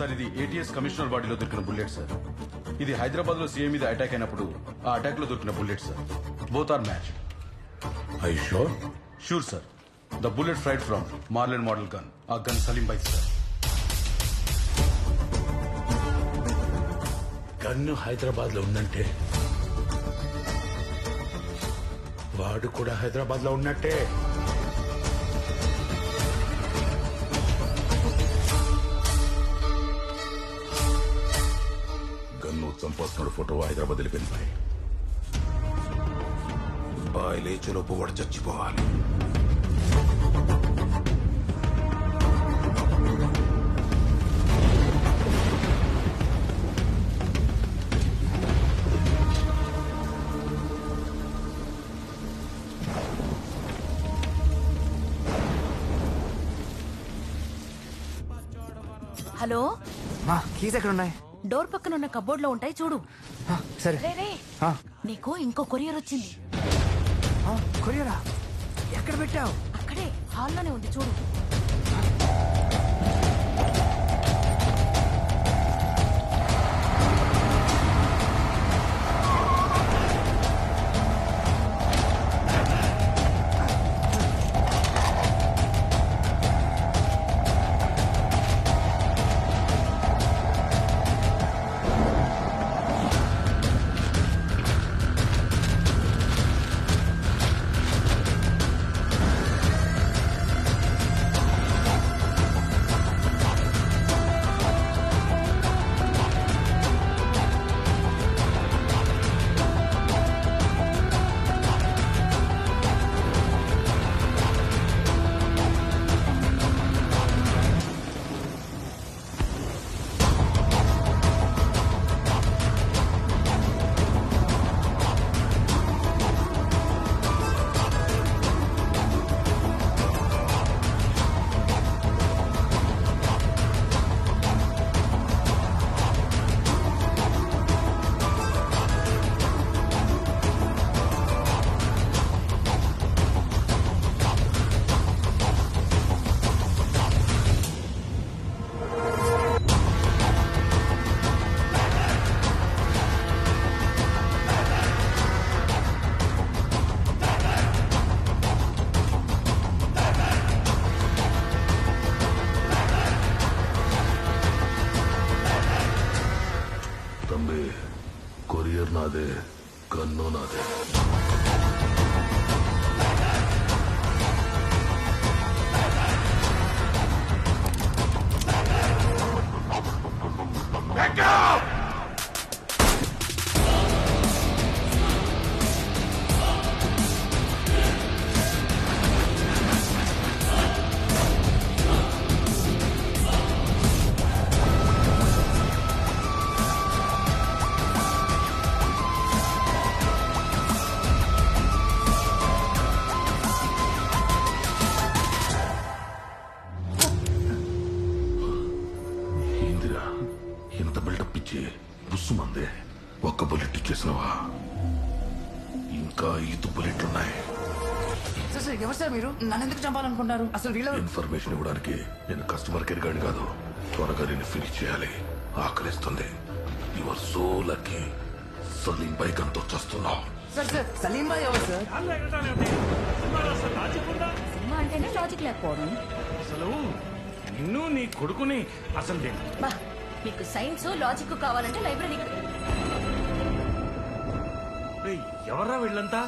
Sir ఇది ATS commissioner బాడీలో దొరికిన బుల్లెట్ సార్ ఇది హైదరాబాద్ లో సీఎం మీద అటాక్ అయినప్పుడు ఆ అటాక్ లో దొరికిన bullet sir both are match I sure sure sir the bullet fired from Marlin model gun ఆ గన్ సలీం బైక్ సార్ గన్ను హైదరాబాద్ లో ఉందంటే వాడు కూడా హైదరాబాద్ లో ఉన్నట్టే గన్ను చంపేస్తున్నాడు ఫోటో హైదరాబాద్ వెళ్ళిపోయింది బాయ్ బాయ్ లేచేలోపు వాడు చచ్చిపోవాలి హలో మా కీస్ ఎక్కడ ఉన్నాయి డోర్ పక్కన ఉన్న కబోర్డ్ లో ఉంటాయి చూడు ఆ, సరే రే రే ఆ, నీకు ఇంకో కొరియర్ వచ్చింది ఆ, కొరియరా ఎక్కడ పెట్టావు అక్కడే హాల్లోనే ఉంది చూడు తమ్మి కొరియర్ నాదే గన్ను నాదే ఏందిరా ఎంత బిల్డప్ ఇచ్చి బుస్సుమంది ఒక్క బుల్లెట్ ఇచ్చేసినావా ఇంకా ఐదు బుల్లెట్లున్నాయి సార్ సార్ ఎవరు సార్ మీరు నన్ను ఎందుకు చంపాలనుకుంటున్నారు అసలు వీళ్ళ ఇన్ఫర్మేషన్ ఇవ్వడానికి నేను కస్టమర్ కేర్ గాని కాదు త్వరగా నేను ఫినిష్ చేయాలి ఆకలిస్తుంది యువర్ సో లక్కీ సలీం బైక్ అంతా వచ్చేస్తున్నావు సార్ సార్ సలీం బాయ్ ఎవరు సార్ సినిమా అంటేనే లాజిక్ లేకపోవడం అసలు నిన్ను నీ కొడుకుని అసలు నేను బా మీకు సైన్స్ లాజిక్ కావాలంటే లైబ్రరీకి రా. రేయ్, ఎవర్రా వీళ్ళంతా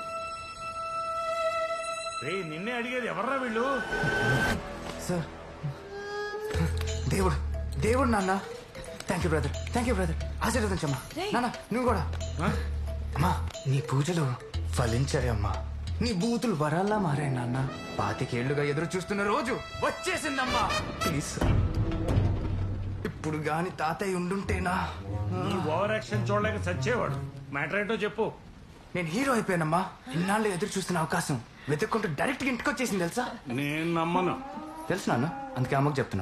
రే నిన్నే అడిగేది ఎవర్రా వీళ్ళు సార్ దేవుడు దేవుడు నాన్న thank you brother thank you brother ఆశీర్వదించమ్మా రేయ్. నాన్న నువ్వు కూడా ఆ? అమ్మా నీ పూజలు ఫలించాయి అమ్మా నీ బూతులు వరాల్లా మారాయి నాన్న పాతికేళ్లుగా ఎదురు చూస్తున్న రోజు వచ్చేసిందమ్మా ప్లీజ్ సార్ ఇప్పుడు గాని తాతయ్య ఉండుంటేనా నీ ఓవర్ యాక్షన్ చూడలేక చచ్చేవాడు మ్యాటర్ ఏంటో చెప్పు నేను హీరో అయిపోయానమ్మా ఇన్నాళ్ళు ఎదురు చూస్తున్న అవకాశం వెతుక్కుంటూ డైరెక్ట్ గా ఇంటికి వచ్చేసింది తెలుసా నేను నమ్మను తెలుసు నాన్న అందుకే అమ్మకు చెప్తున్నా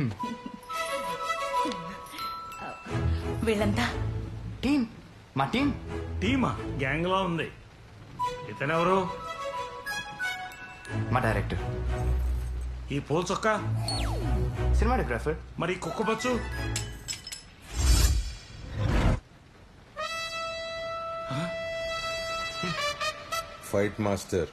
వీళ్ళంతా టీం మా టీం టీమా గ్యాంగ్ లా ఉంది ఇతనెవరు మా డైరెక్టర్ ఈ పూల చొక్క సినిమాటోగ్రాఫర్ మరి ఈ కుక్క బచ్చు ఫైట్ మాస్టర్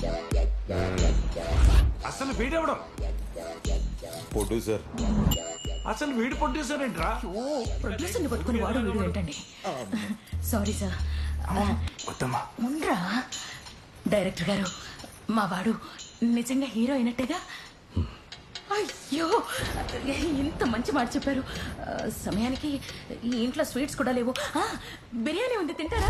అసలు వీడెవడం ప్రొడ్యూసర్ అసలు వీడు ప్రొడ్యూసర్ ఏంట్రా ఓ ప్రొడ్యూసర్ ని పట్టుకుని వాడు వీడు ఏంటండి సారీ సార్ వద్దమ్మా ఉండ్రా డైరెక్టర్ గారు మా వాడు నిజంగా హీరో అయినట్టేగా అయ్యో ఇంత మంచి మాట చెప్పారు ఆ, సమయానికి ఈ ఇంట్లో స్వీట్స్ కూడా లేవు ఆ, బిర్యానీ ఉంది తింటారా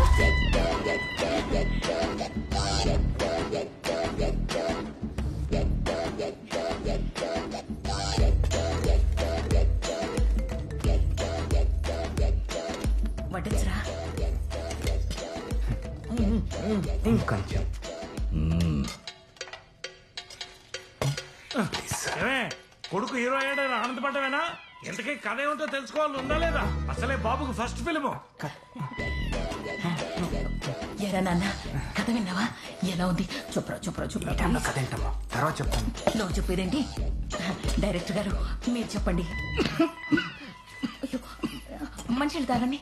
వడ్డించరా ఇంకొంచెం ఏమే కొడుకు హీరో అయ్యాడని ఆనందపడ్డవేనా ఇంతకీ కథ ఏమిటో తెలుసుకోవాలి ఉందా లేదా అసలే బాబుకు ఫస్ట్ ఫిల్మ్ ఎరా నాన్న కథ విన్నావా ఎలా ఉంది చూపరా చూపరా చూపరా టైంలో కథ ఏంటమ్మా తర్వాత చెప్తాను నువ్వు చెప్పేదేంటి డైరెక్టర్ గారు మీరు చెప్పండి అయ్యో, మంచిది తాగండి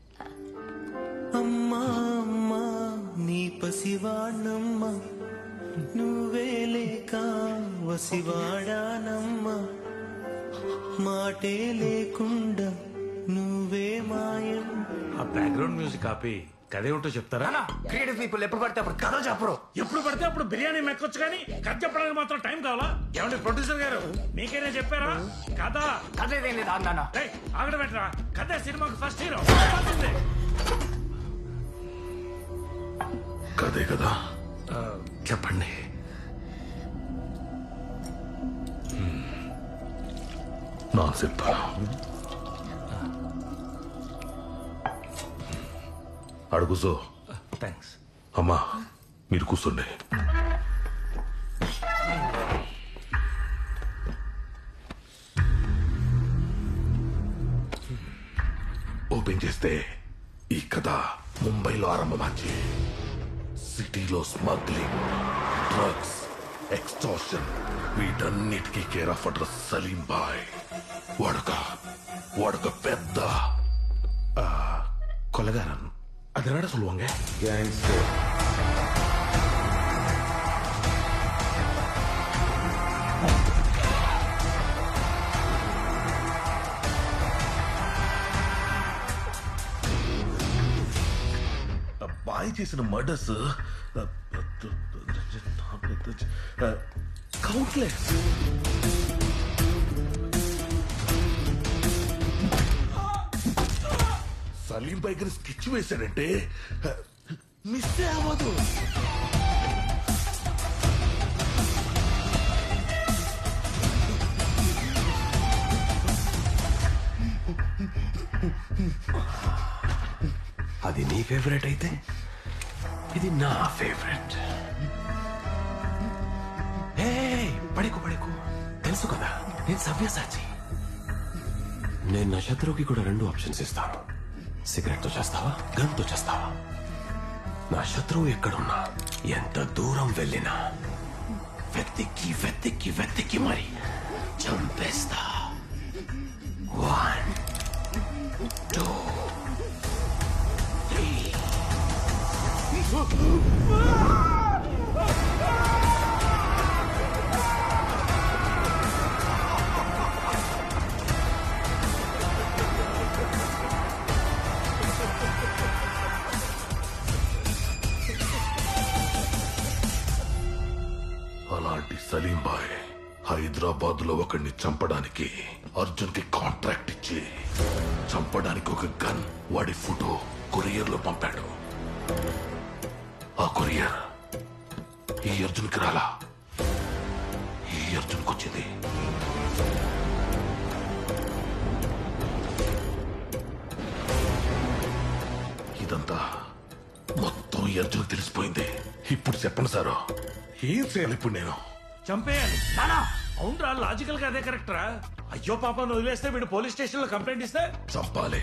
అమ్మా అమ్మా నీ పసివాణమ్మ నువ్వే లేక వసివాడానమ్మా మాటే లేకుండా నువ్వే మాయం ఆ బ్యాక్గ్రౌండ్ మ్యూజిక్ ఆపి కథ ఏమిటో చెప్తారా క్రియేటివ్ పీపుల్ ఎప్పుడు పడితే అప్పుడు కథ చెప్పరు ఎప్పుడు పడితే అప్పుడు బిర్యానీ మెక్కొచ్చు కానీ కథ చెప్పడానికి మాత్రం టైం కావాలా ఏమండి ప్రొడ్యూసర్ గారు మీకేనే చెప్పారా కథ కథ ఏదేం లేదు నాన్న ఏయ్, ఆగడ పెట్టరా కథ సినిమాకి ఫస్ట్ హీరో కదే కదా చెప్పండి నా చెప్తా అడుగుజో థ్యాంక్స్ అమ్మా మీరు కూర్చోండి ఓపెన్ చేస్తే ఈ కథ ముంబైలో ఆరంభమాచి సిటీలో స్మగ్లింగ్ డ్రగ్స్ ఎక్స్టార్షన్ వీటన్నిటికీ care of address Salim bhai వాడొక వాడొక పెద్ద ఆ, కొలగారన్ అదనాడ சொல்லுவாங்க గ్యాంగ్స్టర్ బాయ్ చేసిన మర్డర్స్ కౌంట్లెస్ సలీం పై స్కెచ్ వేశాడంటే మిస్ అవ్వదు అది నీ ఫేవరెట్ అయితే ఇది నా ఫేవరెట్ ఏ పడికు పడికు తెలుసు కదా నేను సవ్యసాచి నేను నా శత్రువుకి కూడా రెండు ఆప్షన్స్ ఇస్తాను సిగరెట్ తో చేస్తావా గన్ తో చేస్తావా నా శత్రువు ఎక్కడున్నా ఎంత దూరం వెళ్ళినా వెతికి వెతికి వెతికి మరి చంపేస్తా వన్ టూ త్రీ అలాంటి సలీం బాయ్ హైదరాబాద్ లో ఒకడిని చంపడానికి అర్జున్ కి కాంట్రాక్ట్ ఇచ్చి చంపడానికి ఒక గన్ వాడి ఫోటో కొరియర్ లో పంపాడు ఆ కొరియర్ ఈ అర్జున్ కి రాలా ఈ అర్జున్ వచ్చింది ఇదంతా మొత్తం ఈ అర్జున్ తెలిసిపోయింది ఇప్పుడు చెప్పండి సారు ఏం చేయాలి ఇప్పుడు నేను చంపేయాలి అవునరా లాజికల్ గా అదే కరెక్ట్ రా అయ్యో పాపను వదిలేస్తే వీడు పోలీస్ స్టేషన్ లో కంప్లైంట్ ఇస్తే చంపాలి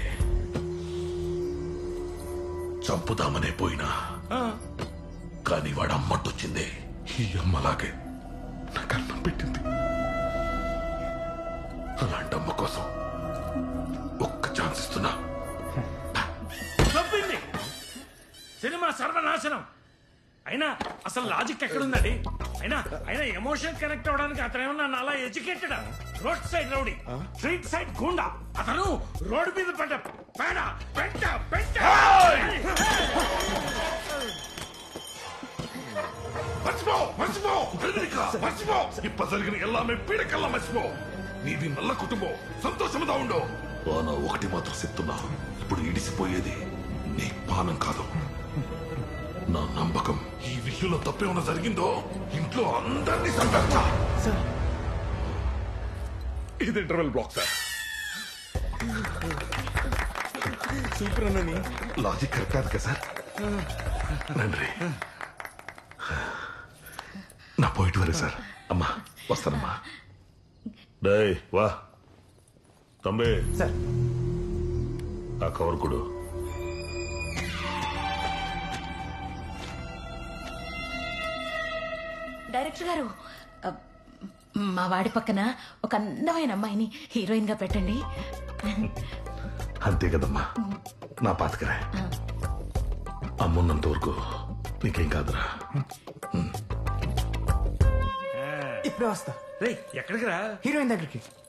చంపుదామనే పోయినా ఆ, కానీ వాడు అమ్మట్టొచ్చింది ఈ అమ్మలాగే నాకు అన్నం పెట్టింది అలాంటి అమ్మ కోసం ఒక్క ఛాన్స్ ఇస్తున్నా తప్పింది సినిమా సర్వనాశనం అయినా అసలు లాజిక్ ఎక్కడుందండి అయినా అయినా ఎమోషన్ కనెక్ట్ అవడానికి అతను ఏమన్నా నాలా educated road side rowdy street side goonda అతను రోడ్ మీద పడ్డ పేడ పెట్ట పెట్ట మర్చిపో మర్చిపో వెనుక మర్చిపో ఇప్ప జరిగిన ఎల్లామే పీడకల్లా మర్చిపో నీది నల్ల కుటుంబం సంతోషముగా ఉండో వాన ఒకటి మాత్రం చెప్తున్నా ఇప్పుడు ఇడిసిపోయేది నీ పానం కాదు నా నమ్మకం ఈ విషయంలో తప్పేమన్నా జరిగిందో ఇంట్లో అందరినీ చంపేస్తా ఇది ఇంటర్వెల్ బ్లాక్ సార్ సూపర్ అన్నని లాజిక్ కరెక్ట్ కాదు కదా సార్ నండి నా పోయిట్ వరే సార్ అమ్మా వస్తానమ్మా డై వా తమ్మి సార్ ఆ కవర్ కొడు డైరెక్టర్ గారు ఆ, మా వాడి పక్కన ఒక అందమైన అమ్మాయిని హీరోయిన్ గా పెట్టండి అంతే కదమ్మా నా పాతకరే అమ్మున్నంత వరకు నీకేం కాదురా ఇప్పుడే వస్తా రేయ్ ఎక్కడికి రా హీరోయిన్ దగ్గరికి